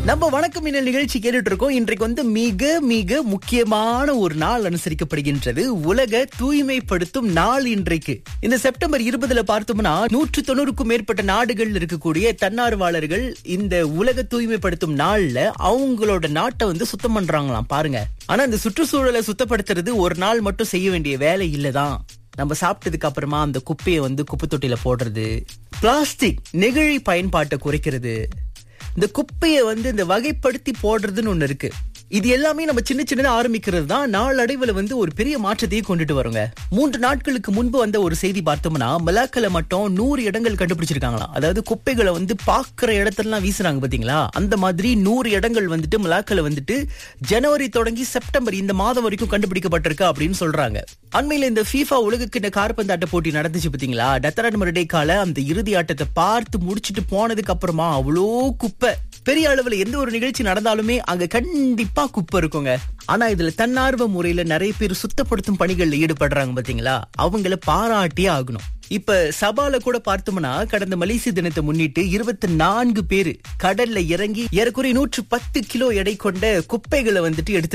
நம்ம வணக்கம் மின்னல் நிகழ்ச்சி கேட்டுட்டு இருக்கோம் இன்றைக்கு வந்து மிக மிக முக்கியமான ஒரு நாள் அனுசரிக்கப்படுகின்றது உலக தூய்மைப்படுத்தும் நாள் இன்றைக்கு இந்த செப்டம்பர் இருபதுல பார்த்தோம்னா நூற்று தொண்ணூறுக்கும் மேற்பட்ட நாடுகள் இருக்கக்கூடிய தன்னார்வலர்கள் இந்த உலக தூய்மைப்படுத்தும் நாள்ல அவங்களோட நாட்டை வந்து சுத்தம் பண்றாங்களாம் பாருங்க ஆனா இந்த சுற்றுச்சூழலை சுத்தப்படுத்துறது ஒரு நாள் மட்டும் செய்ய வேண்டிய வேலை இல்லதான் நம்ம சாப்பிட்டதுக்கு அப்புறமா அந்த குப்பையை வந்து குப்பை தொட்டியில போடுறது பிளாஸ்டிக் நெகிழி பயன்பாட்டை குறைக்கிறது இந்த குப்பையை வந்து இந்த வகைப்படுத்தி போடுறதுன்னு ஒண்ணு இருக்கு இது எல்லாமே நம்ம சின்ன சின்னதா ஆரம்பிக்கிறது தான் நாளடைவுல வந்து ஒரு பெரிய மாற்றத்தையே கொண்டுட்டு வருங்க மூன்று நாட்களுக்கு முன்பு வந்த ஒரு செய்தி பார்த்தோம்னா மலாக்கல மட்டும் நூறு இடங்கள் கண்டுபிடிச்சிருக்காங்களாம் அதாவது குப்பைகளை வந்து பாக்குற இடத்தெல்லாம் வீசுறாங்க பாத்தீங்களா அந்த மாதிரி நூறு இடங்கள் வந்துட்டு மலாக்கல வந்துட்டு ஜனவரி தொடங்கி செப்டம்பர் இந்த மாதம் வரைக்கும் கண்டுபிடிக்கப்பட்டிருக்கு அப்படின்னு சொல்றாங்க அண்மையில இந்த FIFA உலகக்கிண்ண கார்பந்தாட்ட போட்டி நடந்துச்சு பாத்தீங்களா டத்தரான் மருடைக்கால அந்த இறுதி ஆட்டத்தை பார்த்து முடிச்சிட்டு போனதுக்கு அப்புறமா அவ்வளோ குப்பை பெரிய அளவுல எந்த ஒரு நிகழ்ச்சி நடந்தாலுமே அங்க கண்டிப்பா குப்பை இருக்குங்க ஆனா இதுல தன்னார்வ முறையில நிறைய பேர் சுத்தப்படுத்தும் பணிகள்ல ஈடுபடுறாங்க பாத்தீங்களா அவங்கள பாராட்டியே ஆகணும் இப்ப சபால கூட பார்த்தோம்னா கடந்த மலேசிய தினத்தை முன்னிட்டு இருபத்தி நான்கு பேரு கடல்ல இறங்கி ஏறக்குறைய நூற்று பத்து கிலோ எடை கொண்ட குப்பைகளை வந்துட்டு எடுத்து